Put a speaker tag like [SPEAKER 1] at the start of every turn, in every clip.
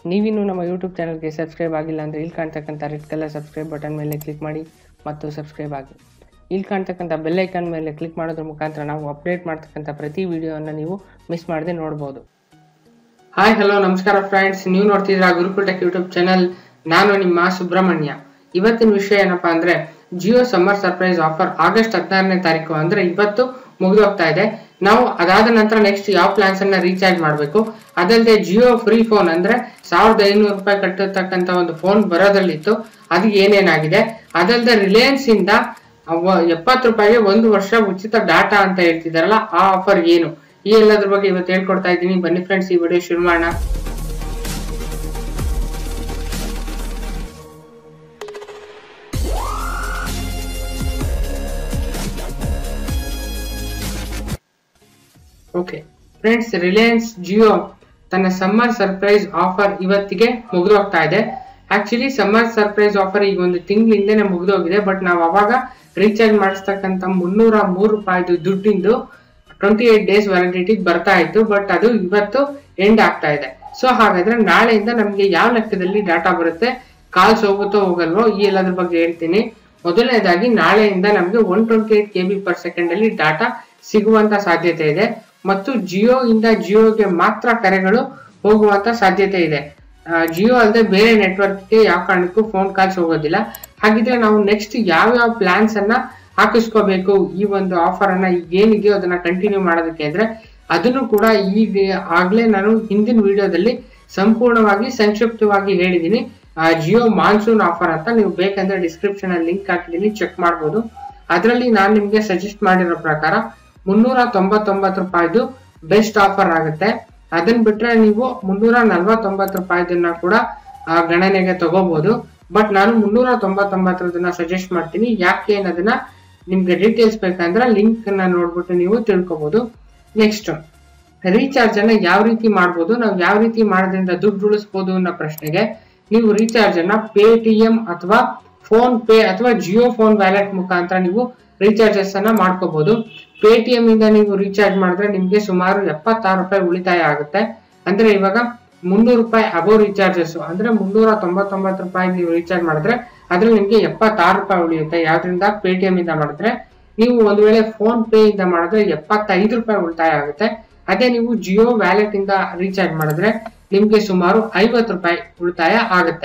[SPEAKER 1] ನೀವಿನ್ನೂ ನಮ್ಮ ಯೂಟ್ಯೂಬ್ ಚಾನಲ್ಗೆ ಸಬ್ಸ್ಕ್ರೈಬ್ ಆಗಿಲ್ಲ ಅಂದರೆ ಇಲ್ಲಿ ಕಾಣ್ತಕ್ಕಂಥ ರೆಡ್ ಕಲರ್ ಸಬ್ಸ್ಕ್ರೈಬ್ ಬಟನ್ ಮೇಲೆ ಕ್ಲಿಕ್ ಮಾಡಿ ಮತ್ತು ಸಬ್ಸ್ಕ್ರೈಬ್ ಆಗಿ ಇಲ್ಲಿ ಕಾಣ್ತಕ್ಕಂಥ ಬೆಲ್ ಐಕಾನ್ ಮೇಲೆ ಕ್ಲಿಕ್ ಮಾಡೋದ್ರ ಮುಖಾಂತರ ನಾವು ಅಪ್ಡೇಟ್ ಮಾಡ್ತಕ್ಕಂಥ ಪ್ರತಿ ವಿಡಿಯೋವನ್ನು ನೀವು ಮಿಸ್ ಮಾಡದೆ ನೋಡ್ಬೋದು ಹಾಯ್ ಹಲೋ ನಮಸ್ಕಾರ ಫ್ರೆಂಡ್ಸ್ ನೀವು ನೋಡ್ತಿದ್ದೀರಾ ಗುರುಕುಲ್ ಟೆಕ್ ಯೂಟ್ಯೂಬ್ ಚಾನಲ್ ನಾನು ನಿಮ್ಮ ಸುಬ್ರಹ್ಮಣ್ಯ ಇವತ್ತಿನ ವಿಷಯ ಏನಪ್ಪಾ ಅಂದ್ರೆ Jio summer surprise offer August ಹದಿನಾರನೇ ತಾರೀಕು ಅಂದ್ರೆ ಇವತ್ತು ಮುಗಿದೋಗ್ತಾ ಇದೆ ನಾವು ಅದಾದ ನಂತರ ನೆಕ್ಸ್ಟ್ ಯಾವ ಪ್ಲಾನ್ಸ್ ಅನ್ನ ರೀಚಾರ್ಜ್ ಮಾಡಬೇಕು ಅದಲ್ಲದೆ ಜಿಯೋ ಫ್ರೀ ಫೋನ್ ಅಂದ್ರೆ ಸಾವಿರದ ಐನೂರು ರೂಪಾಯಿ ಕಟ್ಟತಕ್ಕಂತ ಒಂದು ಫೋನ್ ಬರೋದ್ರಲ್ಲಿತ್ತು ಅದು ಏನೇನಾಗಿದೆ ಅದಲ್ಲದೆ ರಿಲಯನ್ಸ್ ಇಂದ ಎಪ್ಪತ್ತು ರೂಪಾಯಿಗೆ ಒಂದು ವರ್ಷ ಉಚಿತ ಡಾಟಾ ಅಂತ ಹೇಳ್ತಿದಾರಲ್ಲ ಆ ಆಫರ್ ಏನು ಈ ಎಲ್ಲದ್ರ ಬಗ್ಗೆ ಇವತ್ತು ಹೇಳ್ಕೊಡ್ತಾ ಇದ್ದೀನಿ ಬನ್ನಿ ಫ್ರೆಂಡ್ಸ್ ಈ ವಿಡಿಯೋ ಶುರು ಮಾಡೋಣ ಓಕೆ ಫ್ರೆಂಡ್ಸ್ ರಿಲಯನ್ಸ್ ಜಿಯೋ ತನ್ನ ಸಮ್ಮರ್ ಸರ್ಪ್ರೈಸ್ ಆಫರ್ ಇವತ್ತಿಗೆ ಮುಗಿದೋಗ್ತಾ ಇದೆ ಆಕ್ಚುಲಿ ಸಮ್ಮರ್ ಸರ್ಪ್ರೈಸ್ ಆಫರ್ ಈಗ ಒಂದು ತಿಂಗಳಿಂದನೇ ಮುಗಿದೋಗಿದೆ ಬಟ್ ನಾವು ಅವಾಗ ರೀಚಾರ್ಜ್ ಮಾಡಿಸ್ತಕ್ಕಂಥ ಮುನ್ನೂರ ಮೂರು ರೂಪಾಯಿದು ದುಡ್ಡಿಂದು ಟ್ವೆಂಟಿ ಏಟ್ ಡೇಸ್ ವ್ಯಾಲಿಡಿಟಿ ಬರ್ತಾ ಇತ್ತು ಬಟ್ ಅದು ಇವತ್ತು ಎಂಡ್ ಆಗ್ತಾ ಇದೆ ಸೊ ಹಾಗಾದ್ರೆ ನಾಳೆಯಿಂದ ನಮಗೆ ಯಾವ ಲೆಕ್ಕದಲ್ಲಿ ಡಾಟಾ ಬರುತ್ತೆ ಕಾಲ್ಸ್ ಹೋಗುತ್ತೋ ಹೋಗಲ್ವೋ ಈ ಎಲ್ಲದ್ರ ಬಗ್ಗೆ ಹೇಳ್ತೀನಿ ಮೊದಲನೇದಾಗಿ ನಾಳೆಯಿಂದ ನಮಗೆ one twenty eight K B per second ಅಲ್ಲಿ ಡಾಟಾ ಸಿಗುವಂತ ಸಾಧ್ಯತೆ ಇದೆ ಮತ್ತು ಜಿಯೋ ಇಂದ ಜಿಯೋಗೆ ಮಾತ್ರ ಕರೆಗಳು ಹೋಗುವಂತ ಸಾಧ್ಯತೆ ಇದೆ ಜಿಯೋ ಅಲ್ಲದೆ ಬೇರೆ ನೆಟ್ವರ್ಕ್ಗೆ ಯಾವ ಕಾರಣಕ್ಕೂ ಫೋನ್ ಕಾಲ್ಸ್ ಹೋಗೋದಿಲ್ಲ ಹಾಗಿದ್ರೆ ನಾವು ನೆಕ್ಸ್ಟ್ ಯಾವ ಯಾವ ಪ್ಲಾನ್ಸ್ ಅನ್ನ ಹಾಕಿಸ್ಕೋಬೇಕು ಈ ಒಂದು ಆಫರ್ ಅನ್ನ ಈಗ ಏನಿದೆಯೋ ಅದನ್ನ ಕಂಟಿನ್ಯೂ ಮಾಡೋದಕ್ಕೆ ಅಂದ್ರೆ ಅದನ್ನು ಕೂಡ ಈಗ ಆಗ್ಲೇ ನಾನು ಹಿಂದಿನ ವಿಡಿಯೋದಲ್ಲಿ ಸಂಪೂರ್ಣವಾಗಿ ಸಂಕ್ಷಿಪ್ತವಾಗಿ ಹೇಳಿದೀನಿ ಜಿಯೋ ಮಾನ್ಸೂನ್ ಆಫರ್ ಅಂತ ನೀವು ಬೇಕಂದ್ರೆ ಡಿಸ್ಕ್ರಿಪ್ಷನ್ ಅಲ್ಲಿ ಲಿಂಕ್ ಹಾಕಿದೀನಿ ಚೆಕ್ ಮಾಡ್ಬೋದು ಅದರಲ್ಲಿ ನಾನು ನಿಮ್ಗೆ ಸಜೆಸ್ಟ್ ಮಾಡಿರೋ ಪ್ರಕಾರ ಮುನ್ನೂರ ತೊಂಬತ್ತೊಂಬತ್ತು ರೂಪಾಯಿದು ಬೆಸ್ಟ್ ಆಫರ್ ಆಗುತ್ತೆ ಅದನ್ನ ಬಿಟ್ರೆ ನೀವು ಮುನ್ನೂರ ನಲ್ವತ್ತೊಂಬತ್ತು ರೂಪಾಯಿದನ್ನ ಕೂಡ ಗಣನೆಗೆ ತಗೋಬಹುದು ಬಟ್ ನಾನು ಮುನ್ನೂರ ತೊಂಬತ್ತೊಂಬತ್ತರದನ್ನ ಸಜೆಸ್ಟ್ ಮಾಡ್ತೀನಿ ಯಾಕೆ ಅನ್ನೋದನ್ನ ನಿಮ್ಗೆ ಡೀಟೇಲ್ಸ್ ಬೇಕಂದ್ರೆ ಲಿಂಕ್ ನ ನೋಡ್ಬಿಟ್ಟು ನೀವು ತಿಳ್ಕೊಬಹುದು ನೆಕ್ಸ್ಟ್ ರೀಚಾರ್ಜ್ ಅನ್ನ ಯಾವ ರೀತಿ ಮಾಡ್ಬೋದು ನಾವು ಯಾವ ರೀತಿ ಮಾಡೋದ್ರಿಂದ ದುಡ್ಡು ಉಳಿಸ್ಬೋದು ಅನ್ನೋ ಪ್ರಶ್ನೆಗೆ ನೀವು ರೀಚಾರ್ಜ್ ಅನ್ನ ಪೇ ಟಿ ಎಂ ಅಥವಾ ಫೋನ್ ಪೇ ಅಥವಾ ಜಿಯೋ ಫೋನ್ ವ್ಯಾಲೆಟ್ ಮುಖಾಂತರ ನೀವು ರೀಚಾರ್ಜಸ್ ಅನ್ನ ಮಾಡ್ಕೋಬಹುದು ಪೇ ಟಿ ಎಂ ಇಂದ ನೀವು ರೀಚಾರ್ಜ್ ಮಾಡಿದ್ರೆ ನಿಮ್ಗೆ ಸುಮಾರು ಎಪ್ಪತ್ತಾರು ರೂಪಾಯಿ ಉಳಿತಾಯ ಆಗುತ್ತೆ ಅಂದ್ರೆ ಇವಾಗ ಮುನ್ನೂರು ರೂಪಾಯಿ ಅಬೋ ರೀಚಾರ್ಜಸ್ ಅಂದ್ರೆ ಮುನ್ನೂರ ತೊಂಬತ್ತೊಂಬತ್ತು ರೂಪಾಯಿ ನೀವು ರೀಚಾರ್ಜ್ ಮಾಡಿದ್ರೆ ಅದ್ರಲ್ಲಿ ನಿಮ್ಗೆ ಎಪ್ಪತ್ತಾರು ರೂಪಾಯಿ ಉಳಿಯುತ್ತೆ ಯಾವ್ದ್ರಿಂದ ಪೇ ಟಿ ಎಂ ಇಂದ ಮಾಡಿದ್ರೆ ನೀವು ಒಂದ್ ವೇಳೆ ಫೋನ್ ಪೇ ಇಂದ ಮಾಡಿದ್ರೆ ಎಪ್ಪತ್ತೈದು ರೂಪಾಯಿ ಉಳಿತಾಯ ಆಗುತ್ತೆ ಅದೇ ನೀವು ಜಿಯೋ ವ್ಯಾಲೆಟ್ ಇಂದ ರೀಚಾರ್ಜ್ ಮಾಡಿದ್ರೆ ನಿಮ್ಗೆ ಸುಮಾರು ಐವತ್ತು ರೂಪಾಯಿ ಉಳಿತಾಯ ಆಗುತ್ತೆ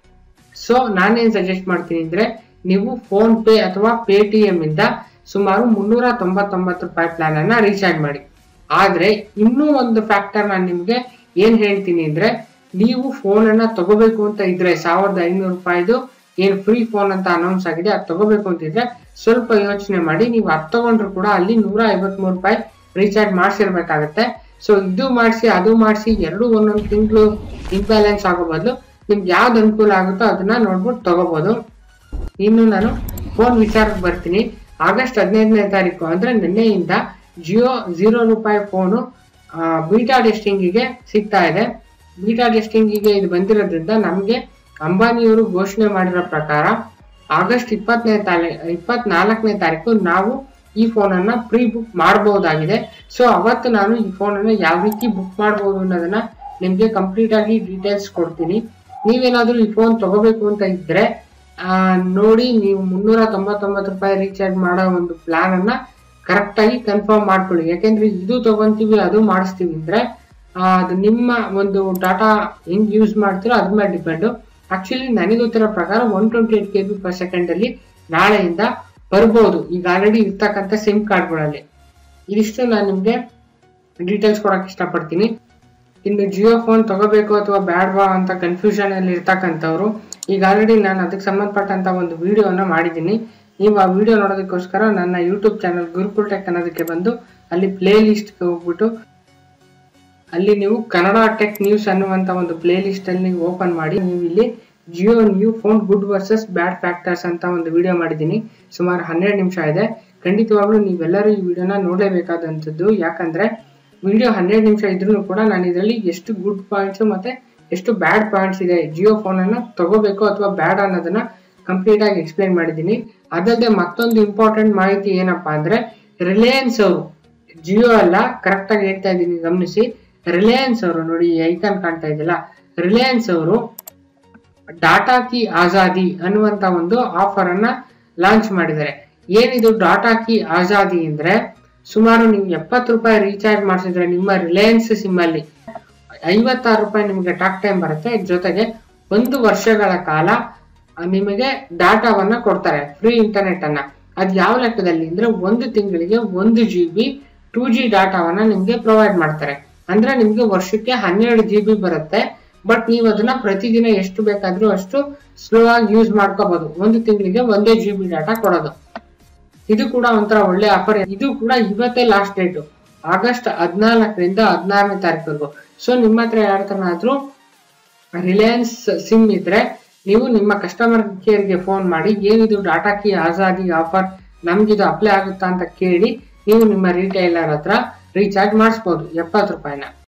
[SPEAKER 1] ಸೊ ನಾನೇನ್ ಸಜೆಸ್ಟ್ ಮಾಡ್ತೀನಿ ಅಂದ್ರೆ ನೀವು ಫೋನ್ ಪೇ ಅಥವಾ ಪೇ ಟಿ ಎಂ ಇಂದ ಸುಮಾರು ಮುನ್ನೂರ ತೊಂಬತ್ತೊಂಬತ್ತು ರೂಪಾಯಿ ಪ್ಲಾನ್ ಅನ್ನ ರೀಚಾರ್ಜ್ ಮಾಡಿ ಆದ್ರೆ ಇನ್ನೂ ಒಂದು ಫ್ಯಾಕ್ಟರ್ ನಾನು ನಿಮ್ಗೆ ಏನ್ ಹೇಳ್ತೀನಿ ಅಂದ್ರೆ ನೀವು ಫೋನ್ ಅನ್ನ ತಗೋಬೇಕು ಅಂತ ಇದ್ರೆ ಸಾವಿರದ ಐನೂರು ರೂಪಾಯಿದು ಏನ್ ಫ್ರೀ ಫೋನ್ ಅಂತ ಅನೌನ್ಸ್ ಆಗಿದೆ ಅದು ತಗೋಬೇಕು ಅಂತಿದ್ರೆ ಸ್ವಲ್ಪ ಯೋಚನೆ ಮಾಡಿ ನೀವು ಅದು ತಗೊಂಡ್ರು ಕೂಡ ಅಲ್ಲಿ ನೂರ ಐವತ್ ಮೂರು ರೂಪಾಯಿ ರೀಚಾರ್ಜ್ ಮಾಡಿಸಿರ್ಬೇಕಾಗತ್ತೆ ಸೊ ಇದು ಮಾಡಿಸಿ ಅದು ಮಾಡಿಸಿ ಎರಡು ಒಂದೊಂದು ತಿಂಗಳು ಇಂಬ್ಯಾಲೆನ್ಸ್ ಆಗೋ ಬದಲು ನಿಮ್ಗೆ ಯಾವ್ದು ಅನುಕೂಲ ಆಗುತ್ತೋ ಅದನ್ನ ನೋಡ್ಬಿಟ್ಟು ತಗೋಬಹುದು ಇನ್ನು ನಾನು ಫೋನ್ ವಿಚಾರಕ್ಕೆ ಬರ್ತೀನಿ ಆಗಸ್ಟ್ ಹದಿನೈದನೇ ತಾರೀಕು ಅಂದ್ರೆ ನಿನ್ನೆಯಿಂದ ಜಿಯೋ ಝೀರೋ ರೂಪಾಯಿ ಫೋನು ಬೀಟಾ ಟೆಸ್ಟಿಂಗಿಗೆ ಸಿಗ್ತಾ ಇದೆ ಬೀಟಾ ಟೆಸ್ಟಿಂಗಿಗೆ ಇದು ಬಂದಿರೋದ್ರಿಂದ ನಮಗೆ ಅಂಬಾನಿಯವರು ಘೋಷಣೆ ಮಾಡಿರೋ ಪ್ರಕಾರ ಆಗಸ್ಟ್ ಇಪ್ಪತ್ತನೇ ತಾರೀ ಇಪ್ಪತ್ನಾಲ್ಕನೇ ತಾರೀಕು ನಾವು ಈ ಫೋನ್ ಅನ್ನ ಪ್ರೀ ಬುಕ್ ಮಾಡಬಹುದಾಗಿದೆ ಸೊ ಅವತ್ತು ನಾನು ಈ ಫೋನ್ ಅನ್ನ ಯಾವ ರೀತಿ ಬುಕ್ ಮಾಡಬಹುದು ಅನ್ನೋದನ್ನ ನಿಮ್ಗೆ ಕಂಪ್ಲೀಟ್ ಆಗಿ ಡೀಟೇಲ್ಸ್ ಕೊಡ್ತೀನಿ ನೀವೇನಾದ್ರೂ ಈ ಫೋನ್ ತಗೋಬೇಕು ಅಂತ ಇದ್ರೆ ನೋಡಿ ನೀವು ಮುನ್ನೂರ ತೊಂಬತ್ತೊಂಬತ್ತು ರೂಪಾಯಿ ರೀಚಾರ್ಜ್ ಮಾಡೋ ಒಂದು ಪ್ಲಾನ್ ಅನ್ನ ಕರೆಕ್ಟ್ ಆಗಿ ಕನ್ಫರ್ಮ್ ಮಾಡ್ಕೊಳ್ಳಿ ಯಾಕೆಂದ್ರೆ ಇದು ತಗೊಂತೀವಿ ಅದು ಮಾಡಿಸ್ತೀವಿ ಅಂದ್ರೆ ಅದು ನಿಮ್ಮ ಒಂದು ಡಾಟಾ ಹೆಂಗ್ ಯೂಸ್ ಮಾಡ್ತೀರೋ ಅದ್ರ ಮೇಲೆ ಡಿಪೆಂಡ್ ಆಕ್ಚುಲಿ ನನಗೆ ಗೊತ್ತಿರೋ ಪ್ರಕಾರ one twenty eight K B per second ಅಲ್ಲಿ ನಾಳೆಯಿಂದ ಬರ್ಬೋದು ಈಗ ಆಲ್ರೆಡಿ ಇರ್ತಕ್ಕಂಥ ಸಿಮ್ ಕಾರ್ಡ್ಗಳಲ್ಲಿ ಇದಿಷ್ಟು ನಾನು ನಿಮ್ಗೆ ಡೀಟೇಲ್ಸ್ ಕೊಡಕ್ ಇಷ್ಟಪಡ್ತೀನಿ ಇನ್ನು ಜಿಯೋ ಫೋನ್ ತಗೋಬೇಕು ಅಥವಾ ಬ್ಯಾಡ್ವಾ ಅಂತ ಕನ್ಫ್ಯೂಷನ್ ಅಲ್ಲಿ ಇರ್ತಕ್ಕಂಥವ್ರು ಈಗ ಆಲ್ರೆಡಿ ನಾನು ಅದಕ್ಕೆ ಸಂಬಂಧಪಟ್ಟಂತ ಒಂದು ವಿಡಿಯೋನ ಮಾಡಿದ್ದೀನಿ ನೀವು ಆ ವಿಡಿಯೋ ನೋಡೋದಕ್ಕೋಸ್ಕರ ನನ್ನ ಯೂಟ್ಯೂಬ್ ಚಾನಲ್ ಗುರುಕುಲ್ ಟೆಕ್ ಅನ್ನೋದಕ್ಕೆ ಬಂದು ಅಲ್ಲಿ ಪ್ಲೇ ಲಿಸ್ಟ್ಗೆ ಹೋಗ್ಬಿಟ್ಟು ಅಲ್ಲಿ ನೀವು ಕನ್ನಡ ಟೆಕ್ ನ್ಯೂಸ್ ಅನ್ನುವಂತ ಒಂದು ಪ್ಲೇ ಲಿಸ್ಟ್ ಅಲ್ಲಿ ನೀವು ಓಪನ್ ಮಾಡಿ ನೀವು ಇಲ್ಲಿ Jio new phone good versus bad factors ಅಂತ ಒಂದು ವಿಡಿಯೋ ಮಾಡಿದ್ದೀನಿ ಸುಮಾರು ಹನ್ನೆರಡು ನಿಮಿಷ ಇದೆ ಖಂಡಿತವಾಗ್ಲೂ ನೀವೆಲ್ಲರೂ ಈ ವಿಡಿಯೋನ ನೋಡಲೇಬೇಕಾದಂಥದ್ದು ಯಾಕಂದ್ರೆ ವಿಡಿಯೋ ಹನ್ನೆರಡು ನಿಮಿಷ ಇದ್ರೂ ಕೂಡ ನಾನು ಇದರಲ್ಲಿ ಎಷ್ಟು ಗುಡ್ ಪಾಯಿಂಟ್ಸ್ ಮತ್ತೆ ಎಷ್ಟು ಬ್ಯಾಡ್ ಪಾಯಿಂಟ್ಸ್ ಇದೆ ಜಿಯೋ ಫೋನ್ ಅನ್ನ ತಗೋಬೇಕು ಅಥವಾ ಬ್ಯಾಡ್ ಅನ್ನೋದನ್ನ ಕಂಪ್ಲೀಟ್ ಆಗಿ ಎಕ್ಸ್ಪ್ಲೈನ್ ಮಾಡಿದ್ದೀನಿ ಅದಲ್ಲದೆ ಮತ್ತೊಂದು ಇಂಪಾರ್ಟೆಂಟ್ ಮಾಹಿತಿ ಏನಪ್ಪಾ ಅಂದ್ರೆ ರಿಲಯನ್ಸ್ ಅವರು ಜಿಯೋ ಅಲ್ಲ ಕರೆಕ್ಟ್ ಆಗಿ ಹೇಳ್ತಾ ಇದ್ದೀನಿ ಗಮನಿಸಿ ರಿಲಯನ್ಸ್ ಅವರು ನೋಡಿ ಐಕಾನ್ ಕಾಣ್ತಾ ಇದೆಯಲ್ಲ ರಿಲಯನ್ಸ್ ಅವರು ಡಾಟಾ ಕಿ ಆಜಾದಿ ಅನ್ನುವಂತ ಒಂದು ಆಫರ್ ಅನ್ನ ಲಾಂಚ್ ಮಾಡಿದ್ದಾರೆ ಏನಿದು ಡಾಟಾ ಕಿ ಆಜಾದಿ ಅಂದ್ರೆ ಸುಮಾರು ನೀವು ಎಪ್ಪತ್ತು ರೂಪಾಯಿ ರೀಚಾರ್ಜ್ ಮಾಡಿಸಿದ್ರೆ ನಿಮ್ಮ ರಿಲಯನ್ಸ್ ಸಿಮ್ ಅಲ್ಲಿ ಐವತ್ತಾರು ರೂಪಾಯಿ ನಿಮಗೆ ಟಾಕ್ ಟೈಮ್ ಬರುತ್ತೆ ಜೊತೆಗೆ ಒಂದು ವರ್ಷಗಳ ಕಾಲ ಆ, ನಿಮಗೆ ಡಾಟಾವನ್ನ ಕೊಡ್ತಾರೆ ಫ್ರೀ ಇಂಟರ್ನೆಟ್ ಅನ್ನ ಅದ್ ಯಾವ ಲೆಕ್ಕದಲ್ಲಿ ಅಂದ್ರೆ ಒಂದು ತಿಂಗಳಿಗೆ ಒಂದು ಜಿ ಬಿ ಟೂ ಜಿ ಡಾಟಾವನ್ನ ನಿಮ್ಗೆ ಪ್ರೊವೈಡ್ ಮಾಡ್ತಾರೆ ಅಂದ್ರೆ ನಿಮ್ಗೆ ವರ್ಷಕ್ಕೆ ಹನ್ನೆರಡು ಜಿ ಬಿ ಬರುತ್ತೆ ಬಟ್ ನೀವು ಅದನ್ನ ಪ್ರತಿದಿನ ಎಷ್ಟು ಬೇಕಾದ್ರೂ ಅಷ್ಟು ಸ್ಲೋ ಆಗಿ ಯೂಸ್ ಮಾಡ್ಕೋಬಹುದು ಒಂದು ತಿಂಗಳಿಗೆ ಒಂದೇ ಜಿ ಬಿ ಡಾಟಾ ಕೊಡೋದು ಇದು ಕೂಡ ಒಂಥರ ಒಳ್ಳೆ ಆಫರ್ ಇದು ಕೂಡ ಇವತ್ತೇ ಲಾಸ್ಟ್ ಡೇಟ್ ಆಗಸ್ಟ್ ಹದಿನಾಲ್ಕರಿಂದ ಹದಿನಾರನೇ ತಾರೀಕುವರೆಗೂ ಸೊ ನಿಮ್ಮ ಹತ್ರ ಯಾರತನಾದ್ರೂ ರಿಲಯನ್ಸ್ ಸಿಮ್ ಇದ್ರೆ ನೀವು ನಿಮ್ಮ ಕಸ್ಟಮರ್ ಕೇರ್ಗೆ ಫೋನ್ ಮಾಡಿ ಏನಿದು ಡಾಟಾ ಕಿ ಆಜಾದಿ ಆಫರ್ ನಮ್ಗಿದು ಅಪ್ಲೈ ಆಗುತ್ತಾ ಅಂತ ಕೇಳಿ ನೀವು ನಿಮ್ಮ ರಿಟೈಲರ್ ಹತ್ರ ರೀಚಾರ್ಜ್ ಮಾಡಿಸ್ಬೋದು ಎಪ್ಪತ್ತು ರೂಪಾಯಿನ